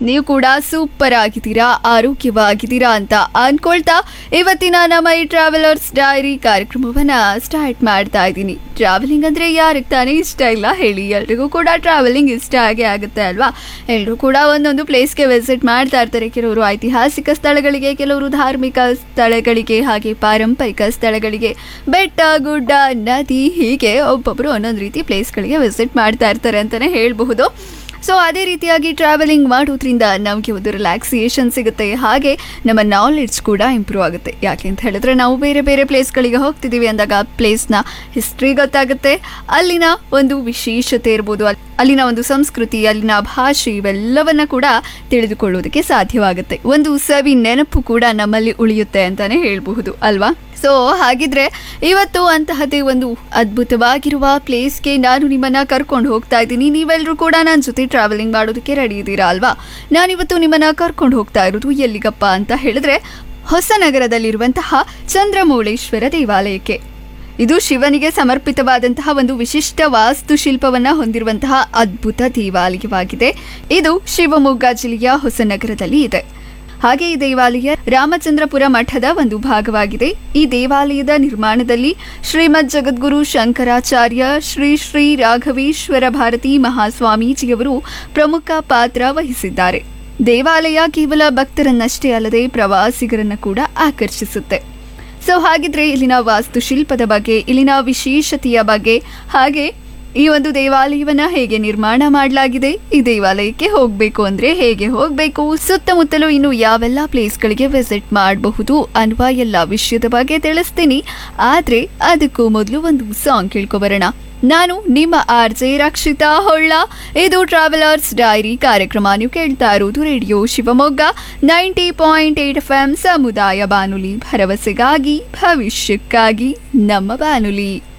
ನೀವು ಕೂಡ ಸೂಪರ್ ಆಗಿದ್ದೀರಾ ಆರೋಗ್ಯವಾಗಿದ್ದೀರಾ ಅಂತ ಅನ್ಕೊಳ್ತಾ ಇವತ್ತಿನ ನಮ್ಮ ಈ ಟ್ರಾವೆಲರ್ಸ್ ಡೈರಿ ಕಾರ್ಯಕ್ರಮವನ್ನ ಸ್ಟಾರ್ಟ್ ಮಾಡ್ತಾ ಇದ್ದೀನಿ ಟ್ರಾವೆಲಿಂಗ್ ಅಂದ್ರೆ ಯಾರಿಗೆ ತಾನೇ ಇಷ್ಟ ಇಲ್ಲ ಹೇಳಿ ಎಲ್ರಿಗೂ ಕೂಡ ಟ್ರಾವೆಲಿಂಗ್ ಇಷ್ಟ ಆಗೇ ಆಗುತ್ತೆ ಅಲ್ವಾ ಎಲ್ಲರೂ ಕೂಡ ಒಂದೊಂದು ಪ್ಲೇಸ್ಗೆ ವಿಸಿಟ್ ಮಾಡ್ತಾ ಇರ್ತಾರೆ ಕೆಲವರು ಐತಿಹಾಸಿಕ ಸ್ಥಳಗಳಿಗೆ ಕೆಲವರು ಧಾರ್ಮಿಕ ಸ್ಥಳಗಳಿಗೆ ಹಾಗೆ ಪಾರಂಪರಿಕ ಸ್ಥಳಗಳಿಗೆ ಬೆಟ್ಟ ಗುಡ್ಡ ನದಿ ಹೀಗೆ ಒಬ್ಬೊಬ್ಬರು ಒಂದೊಂದು ರೀತಿ ಪ್ಲೇಸ್ಗಳಿಗೆ ವಿಸಿಟ್ ಮಾಡ್ತಾ ಇರ್ತಾರೆ ಅಂತಲೇ ಹೇಳಬಹುದು ಸೊ ಅದೇ ರೀತಿಯಾಗಿ ಟ್ರಾವೆಲಿಂಗ್ ಮಾಡೋದ್ರಿಂದ ನಮಗೆ ಒಂದು ರಿಲ್ಯಾಕ್ಸಿಯೇಷನ್ ಸಿಗುತ್ತೆ ಹಾಗೆ ನಮ್ಮ ನಾಲೆಡ್ಜ್ ಕೂಡ ಇಂಪ್ರೂವ್ ಆಗುತ್ತೆ ಯಾಕೆ ಅಂತ ಹೇಳಿದ್ರೆ ನಾವು ಬೇರೆ ಬೇರೆ ಪ್ಲೇಸ್ಗಳಿಗೆ ಹೋಗ್ತಿದ್ದೀವಿ ಅಂದಾಗ ಆ ಪ್ಲೇಸ್ನ ಹಿಸ್ಟ್ರಿ ಗೊತ್ತಾಗುತ್ತೆ ಅಲ್ಲಿನ ಒಂದು ವಿಶೇಷತೆ ಇರ್ಬೋದು ಅಲ್- ಅಲ್ಲಿನ ಒಂದು ಸಂಸ್ಕೃತಿ ಅಲ್ಲಿನ ಭಾಷೆ ಇವೆಲ್ಲವನ್ನ ಕೂಡ ತಿಳಿದುಕೊಳ್ಳೋದಕ್ಕೆ ಸಾಧ್ಯವಾಗುತ್ತೆ ಒಂದು ಸವಿ ನೆನಪು ಕೂಡ ನಮ್ಮಲ್ಲಿ ಉಳಿಯುತ್ತೆ ಅಂತಾನೆ ಹೇಳಬಹುದು ಅಲ್ವಾ ಸೊ ಹಾಗಿದ್ರೆ ಇವತ್ತು ಅಂತಹದೇ ಒಂದು ಅದ್ಭುತವಾಗಿರುವ ಪ್ಲೇಸ್ಗೆ ನಾನು ನಿಮ್ಮನ್ನ ಕರ್ಕೊಂಡು ಹೋಗ್ತಾ ಇದ್ದೀನಿ ನೀವೆಲ್ಲರೂ ಕೂಡ ನನ್ನ ಜೊತೆ ಟ್ರಾವೆಲಿಂಗ್ ಮಾಡೋದಕ್ಕೆ ರೆಡಿ ಇದ್ದೀರಾ ಅಲ್ವಾ ನಾನಿವತ್ತು ನಿಮ್ಮನ್ನ ಕರ್ಕೊಂಡು ಹೋಗ್ತಾ ಇರೋದು ಎಲ್ಲಿಗಪ್ಪ ಅಂತ ಹೇಳಿದ್ರೆ ಹೊಸನಗರದಲ್ಲಿರುವಂತಹ ಚಂದ್ರಮೌಳೇಶ್ವರ ದೇವಾಲಯಕ್ಕೆ ಇದು ಶಿವನಿಗೆ ಸಮರ್ಪಿತವಾದಂತಹ ಒಂದು ವಿಶಿಷ್ಟ ವಾಸ್ತುಶಿಲ್ಪವನ್ನ ಹೊಂದಿರುವಂತಹ ಅದ್ಭುತ ದೇವಾಲಯವಾಗಿದೆ ಇದು ಶಿವಮೊಗ್ಗ ಜಿಲ್ಲೆಯ ಹೊಸನಗರದಲ್ಲಿ ಇದೆ ಹಾಗೆ ಈ ದೇವಾಲಯ ರಾಮಚಂದ್ರಪುರ ಮಠದ ಒಂದು ಭಾಗವಾಗಿದೆ ಈ ದೇವಾಲಯದ ನಿರ್ಮಾಣದಲ್ಲಿ ಶ್ರೀಮದ್ ಜಗದ್ಗುರು ಶಂಕರಾಚಾರ್ಯ ಶ್ರೀ ಶ್ರೀ ರಾಘವೇಶ್ವರ ಭಾರತಿ ಮಹಾಸ್ವಾಮೀಜಿಯವರು ಪ್ರಮುಖ ಪಾತ್ರ ವಹಿಸಿದ್ದಾರೆ ದೇವಾಲಯ ಕೇವಲ ಭಕ್ತರನ್ನಷ್ಟೇ ಅಲ್ಲದೆ ಪ್ರವಾಸಿಗರನ್ನ ಕೂಡ ಆಕರ್ಷಿಸುತ್ತೆ ಸೊ ಹಾಗಿದ್ರೆ ಇಲ್ಲಿನ ವಾಸ್ತುಶಿಲ್ಪದ ಬಗ್ಗೆ ಇಲ್ಲಿನ ವಿಶೇಷತೆಯ ಬಗ್ಗೆ ಹಾಗೆ ಈ ಒಂದು ದೇವಾಲಯವನ್ನ ಹೇಗೆ ನಿರ್ಮಾಣ ಮಾಡಲಾಗಿದೆ ಈ ದೇವಾಲಯಕ್ಕೆ ಹೋಗಬೇಕು ಅಂದ್ರೆ ಹೇಗೆ ಹೋಗಬೇಕು ಸುತ್ತಮುತ್ತಲು ಇನ್ನು ಯಾವೆಲ್ಲ ಪ್ಲೇಸ್ಗಳಿಗೆ ವಿಸಿಟ್ ಮಾಡಬಹುದು ಅನ್ನುವ ಎಲ್ಲ ವಿಷಯದ ಬಗ್ಗೆ ತಿಳಿಸ್ತೀನಿ ಆದ್ರೆ ಅದಕ್ಕೂ ಮೊದಲು ಒಂದು ಸಾಂಗ್ ಕೇಳ್ಕೊಬರೋಣ ನಾನು ನಿಮ್ಮ ಆರ್ ಜೆ ರಕ್ಷಿತಾ ಹೊಳ್ಳ ಇದು ಟ್ರಾವೆಲರ್ಸ್ ಡೈರಿ ಕಾರ್ಯಕ್ರಮ ನೀವು ಕೇಳ್ತಾ ಇರೋದು radio Shivamogga ninety point eight FM ಎಂ ಸಮುದಾಯ ಬಾನುಲಿ ಭರವಸೆಗಾಗಿ ಭವಿಷ್ಯಕ್ಕಾಗಿ ನಮ್ಮ ಬಾನುಲಿ